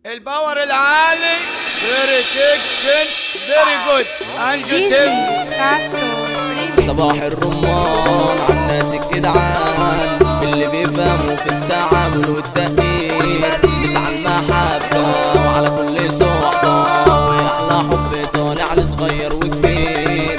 الباور العالي بريتكشن فيري جود انجو دي تم جي ساسو بريمي صباح الرمان عالناس الجدعان اللي بيفهموا في التعامل والتأكيد نسعى المحبة وعلى كل صحبة وأحلى حب طالع لصغير وكبير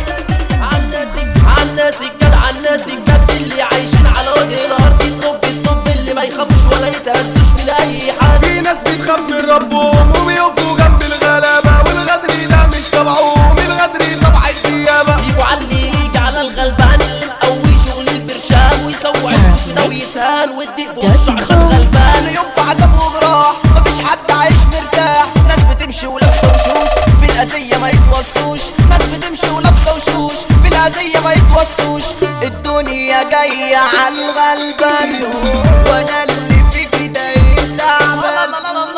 عالناس عالناس الجد عالناس الجد اللي عايشين على وجه الارض الطب الطب اللي ما يخافوش ولا يتهزوش من اي حد في ناس بتخاف من ربهم وبيقفوا جنب الغلابة والغدر ده مش تبعهم الغدر طبع الديابة يجوا على اللي يجي على الغلبان اللي مقوي شغل البرشام ويسوي عيشته كده ويتهان ويديك في وشه عشان غلبان يوم في عذاب وجراح مفيش حد عايش مرتاح ناس بتمشي ولابسه وشوش في الاذيه ما يتوصوش ناس بتمشي ولابسه وشوش في الاذيه ما يتوصوش الدنيا جايه على الغلبان وانا اللي في كده يتعبان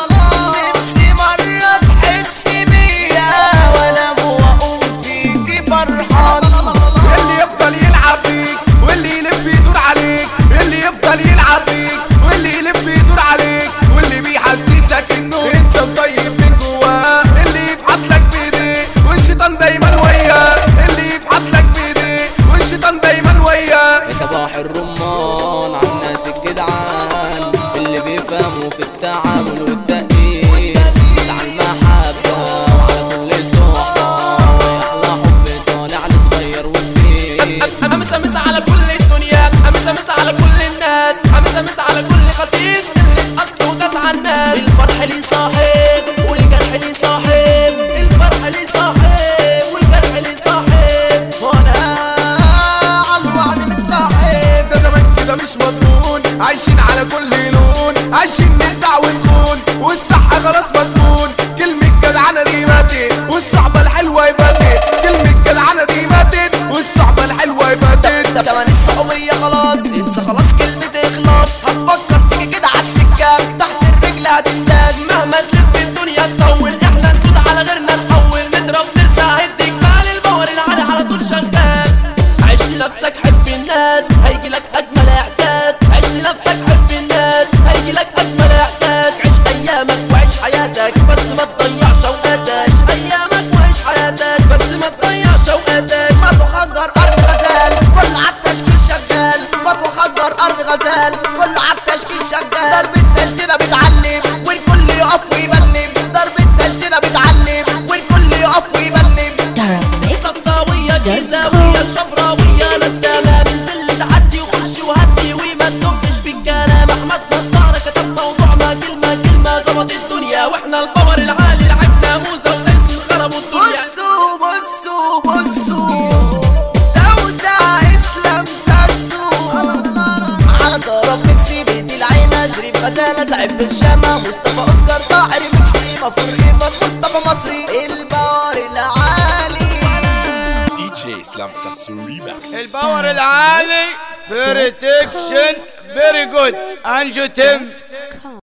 نفسي مره تحس بيا وانا واقوم فيكي فرحان اللي يفضل يلعب بيك واللي يلف يدور عليك اللي يفضل يلعب بيك واللي يلف يدور عليك واللي بيحسسك انه انسان طيب من جواه اللي يفحط لك بايديه والشيطان دايما وياه اللي يفحط لك بايديه والشيطان دايما وياه يا صباح الرمان عالناس الجدعان اللي بيفهموا في التعامل والتأكيد نسعى المحبة وعلى كل صحبة وأحلى حب طالع لصغير وكبير امسى مسا على كل الدنيا امسى مسا على كل الناس امسى مسا على كل خسيس اللي اصله وداس على الناس الفرح لي صاحب والجرح لي صاحب الفرح لي صاحب والجرح لي صاحب وانا على الوعد متصاحب ده زمان كده مش مضمون عايشين على كل لون عايشين ندع ونخون والصحة خلاص مدفون كلمة جدعنة دي ماتت والصحبة الحلوة فاتت كلمة جدعنة دي ماتت والصحبة الحلوة فاتت ده زمان الصحوبية خلاص انسى خلاص كلمة اخلاص هتفكر تيجي كده على السكة تحت الرجل هتنداس مهما تلف الدنيا تطول احنا نسود على غيرنا نحول نضرب نرسى هديك مال الباور العالي على طول شغال عيش لنفسك حب الناس هيجي لك اجمل احساس عيش لنفسك حب الناس هيجي لك اجمل احساس عيش ايامك وعيش حياتك بس ما تضيعش اوقاتك عيش ايامك وعيش حياتك بس ما تضيعش اوقاتك ما تخدر ارض غزال كل على التشكيل شغال ما تخدر ارض غزال كل على التشكيل شغال ضرب التشجيره بتعلم والكل يقف ويبلم ضرب التشجيره بتعلم والكل يقف ويبلم صفراوية جيزاوية شبراوية ناس تمام انزل تعدي وخش وهدي وما تدقش في الكلام احمد نضارة كتب موضوعنا كلمة كلمة ظبط الدنيا واحنا الباور العالي لعبنا موزة ودرس خربوا الدنيا بصوا بصوا بصوا سودة اسلام ساسو على ضرب ميكسي بيدي العينة شريف غزالة سعيد بن شامة مصطفى اوسكار طاهر ميكسي مفروض ريبر مصطفى مصري الباور العالي DJ Islam Sassurima. الباور العالي بريتكشن فيري جود انجو تم